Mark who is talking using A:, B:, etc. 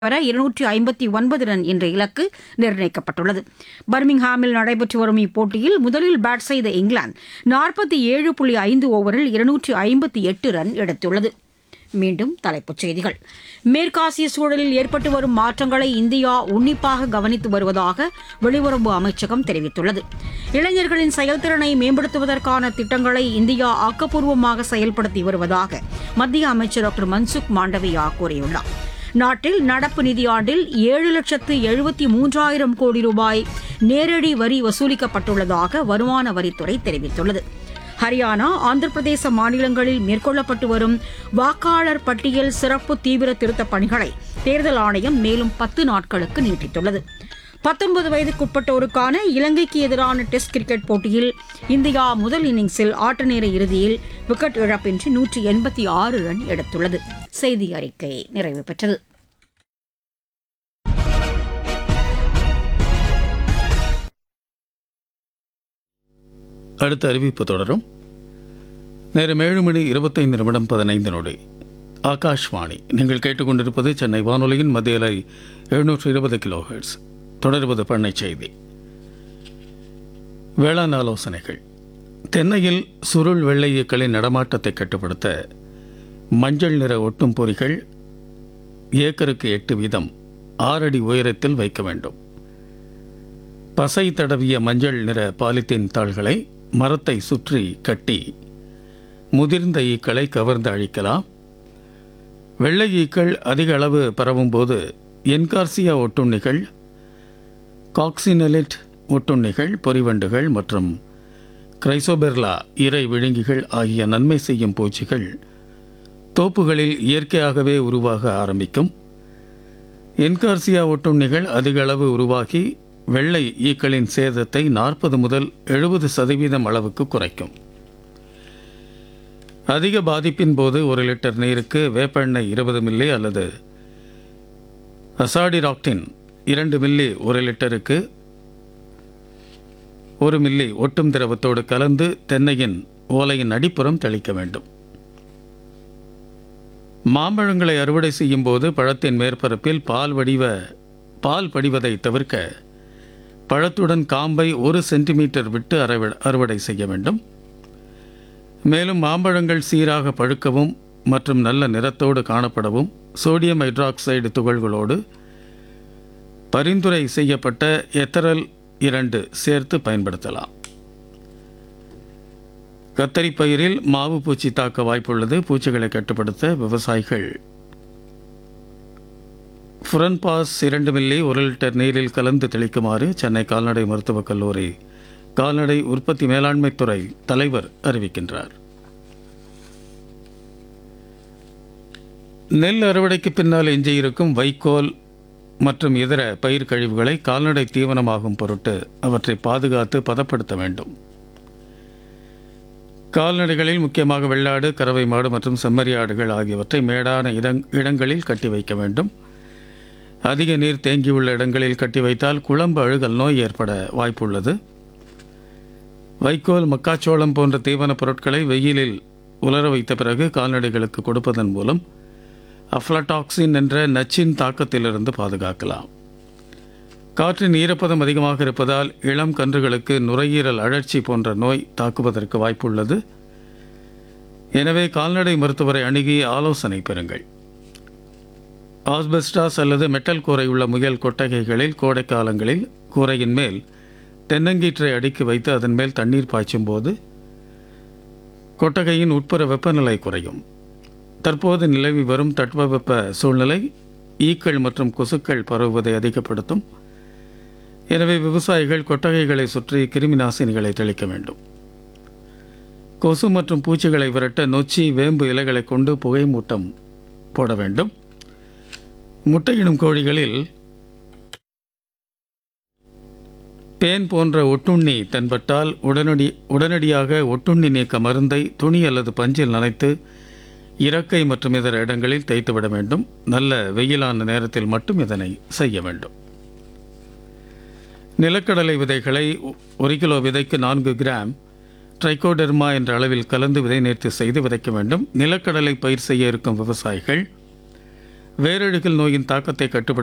A: வர இருநூற்றி ஐம்பத்தி ஒன்பது ரன் என்ற இலக்கு நிர்ணயிக்கப்பட்டுள்ளது பர்மிங்ஹாமில் நடைபெற்று வரும் இப்போட்டியில் முதலில் பேட் செய்த இங்கிலாந்து நாற்பத்தி ஏழு புள்ளி ஐந்து ஓவரில் இருநூற்றி ஐம்பத்தி எட்டு ரன் எடுத்துள்ளது மீண்டும் தலைப்புச் செய்திகள் மேற்காசிய சூழலில் ஏற்பட்டு வரும் மாற்றங்களை இந்தியா உன்னிப்பாக கவனித்து வருவதாக வெளியுறவு அமைச்சகம் தெரிவித்துள்ளது இளைஞர்களின் செயல்திறனை மேம்படுத்துவதற்கான திட்டங்களை இந்தியா ஆக்கப்பூர்வமாக செயல்படுத்தி வருவதாக மத்திய அமைச்சர் டாக்டர் மன்சுக் மாண்டவியா கூறியுள்ளார் நாட்டில் நடப்பு நிதியாண்டில் ஏழு லட்சத்து எழுபத்தி மூன்றாயிரம் கோடி ரூபாய் நேரடி வரி வசூலிக்கப்பட்டுள்ளதாக வருமான வரித்துறை தெரிவித்துள்ளது ஹரியானா ஆந்திர பிரதேச மாநிலங்களில் மேற்கொள்ளப்பட்டு வரும் வாக்காளர் பட்டியல் சிறப்பு தீவிர திருத்தப் பணிகளை தேர்தல் ஆணையம் மேலும் பத்து நாட்களுக்கு நீட்டித்துள்ளது பத்தொன்பது வயதுக்குட்பட்டோருக்கான இலங்கைக்கு எதிரான டெஸ்ட் கிரிக்கெட் போட்டியில் இந்தியா முதல் இன்னிங்ஸில் ஆட்ட நேர இறுதியில் விக்கெட் இழப்பின்றி நூற்றி எண்பத்தி ஆறு ரன் எடுத்துள்ளது செய்தி அறிக்கை நிறைவு பெற்றது
B: அடுத்த அறிவிப்பு தொடரும் நேரம் ஏழு மணி இருபத்தைந்து நிமிடம் பதினைந்து நொடி ஆகாஷ்வாணி நீங்கள் கேட்டுக்கொண்டிருப்பது சென்னை வானொலியின் மத்திய அலை எழுநூற்று இருபது கிலோஹெர்ட்ஸ் தொடர்வது பண்ணை செய்தி வேளாண் ஆலோசனைகள் தென்னையில் சுருள் வெள்ளையக்களின் நடமாட்டத்தை கட்டுப்படுத்த மஞ்சள் நிற ஒட்டும் பொறிகள் ஏக்கருக்கு எட்டு வீதம் ஆறடி உயரத்தில் வைக்க வேண்டும் பசை தடவிய மஞ்சள் நிற பாலித்தீன் தாள்களை மரத்தை சுற்றி கட்டி முதிர்ந்த ஈக்களை கவர்ந்து அழிக்கலாம் வெள்ளை ஈக்கள் அதிக அளவு பரவும் போது என்கார்சியா ஒட்டுண்ணிகள் காக்சினலிட் ஒட்டுண்ணிகள் பொறிவண்டுகள் மற்றும் கிரைசோபெர்லா இறை விழுங்கிகள் ஆகிய நன்மை செய்யும் பூச்சிகள் தோப்புகளில் இயற்கையாகவே உருவாக ஆரம்பிக்கும் என்கார்சியா ஒட்டுண்ணிகள் அதிக அளவு உருவாகி வெள்ளை ஈக்களின் சேதத்தை நாற்பது முதல் எழுபது சதவீதம் அளவுக்கு குறைக்கும் அதிக பாதிப்பின் போது ஒரு லிட்டர் நீருக்கு வேப்பெண்ணெய் இருபது மில்லி அல்லது அசாடிராக்டின் இரண்டு மில்லி ஒரு லிட்டருக்கு ஒரு மில்லி ஒட்டும் திரவத்தோடு கலந்து தென்னையின் ஓலையின் அடிப்புறம் தெளிக்க வேண்டும் மாம்பழங்களை அறுவடை செய்யும் போது பழத்தின் மேற்பரப்பில் பால் வடிவ பால் படிவதை தவிர்க்க பழத்துடன் காம்பை ஒரு சென்டிமீட்டர் விட்டு அறுவடை அறுவடை செய்ய வேண்டும் மேலும் மாம்பழங்கள் சீராக பழுக்கவும் மற்றும் நல்ல நிறத்தோடு காணப்படவும் சோடியம் ஹைட்ராக்சைடு துகள்களோடு பரிந்துரை செய்யப்பட்ட எத்தரல் இரண்டு சேர்த்து பயன்படுத்தலாம் கத்தரி பயிரில் மாவு பூச்சி தாக்க வாய்ப்புள்ளது பூச்சிகளை கட்டுப்படுத்த விவசாயிகள் ஃபுரன்பாஸ் இரண்டு மில்லி ஒரு லிட்டர் நீரில் கலந்து தெளிக்குமாறு சென்னை கால்நடை மருத்துவக் கல்லூரி கால்நடை உற்பத்தி மேலாண்மை துறை தலைவர் அறிவிக்கின்றார் நெல் அறுவடைக்கு பின்னால் எஞ்சியிருக்கும் வைக்கோல் மற்றும் இதர பயிர் கழிவுகளை கால்நடை தீவனமாகும் பொருட்டு அவற்றை பாதுகாத்து பதப்படுத்த வேண்டும் கால்நடைகளில் முக்கியமாக வெள்ளாடு கறவை மாடு மற்றும் செம்மறி ஆடுகள் ஆகியவற்றை மேடான இடங் இடங்களில் கட்டி வைக்க வேண்டும் அதிக நீர் தேங்கியுள்ள இடங்களில் கட்டி வைத்தால் குழம்பு அழுகல் நோய் ஏற்பட வாய்ப்புள்ளது வைக்கோல் மக்காச்சோளம் போன்ற தீவனப் பொருட்களை வெயிலில் உலர வைத்த பிறகு கால்நடைகளுக்கு கொடுப்பதன் மூலம் அஃப்லடாக்சின் என்ற நச்சின் தாக்கத்திலிருந்து பாதுகாக்கலாம் காற்றின் ஈரப்பதம் அதிகமாக இருப்பதால் இளம் கன்றுகளுக்கு நுரையீரல் அழற்சி போன்ற நோய் தாக்குவதற்கு வாய்ப்புள்ளது எனவே கால்நடை மருத்துவரை அணுகி ஆலோசனை பெறுங்கள் ஆஸ்பெஸ்டாஸ் அல்லது மெட்டல் கூரை உள்ள முயல் கொட்டகைகளில் கோடை காலங்களில் கூரையின் மேல் தென்னங்கீற்றை அடுக்கி வைத்து அதன் மேல் தண்ணீர் பாய்ச்சும் போது கொட்டகையின் உட்புற வெப்பநிலை குறையும் தற்போது நிலவி வரும் தட்பவெப்ப சூழ்நிலை ஈக்கள் மற்றும் கொசுக்கள் பரவுவதை அதிகப்படுத்தும் எனவே விவசாயிகள் கொட்டகைகளை சுற்றி கிருமி நாசினிகளை தெளிக்க வேண்டும் கொசு மற்றும் பூச்சிகளை விரட்ட நொச்சி வேம்பு இலைகளை கொண்டு புகை மூட்டம் போட வேண்டும் முட்டையிடும் கோழிகளில் பேன் போன்ற ஒட்டுண்ணி தென்பட்டால் உடனடி உடனடியாக ஒட்டுண்ணி நீக்க மருந்தை துணி அல்லது பஞ்சில் நனைத்து இறக்கை மற்றும் இதர இடங்களில் தேய்த்துவிட வேண்டும் நல்ல வெயிலான நேரத்தில் மட்டும் இதனை செய்ய வேண்டும் நிலக்கடலை விதைகளை ஒரு கிலோ விதைக்கு நான்கு கிராம் ட்ரைகோடெர்மா என்ற அளவில் கலந்து விதை நேர்த்தி செய்து விதைக்க வேண்டும் நிலக்கடலை பயிர் செய்ய இருக்கும் விவசாயிகள் வேரழுகல் நோயின் தாக்கத்தை கட்டுப்படுத்த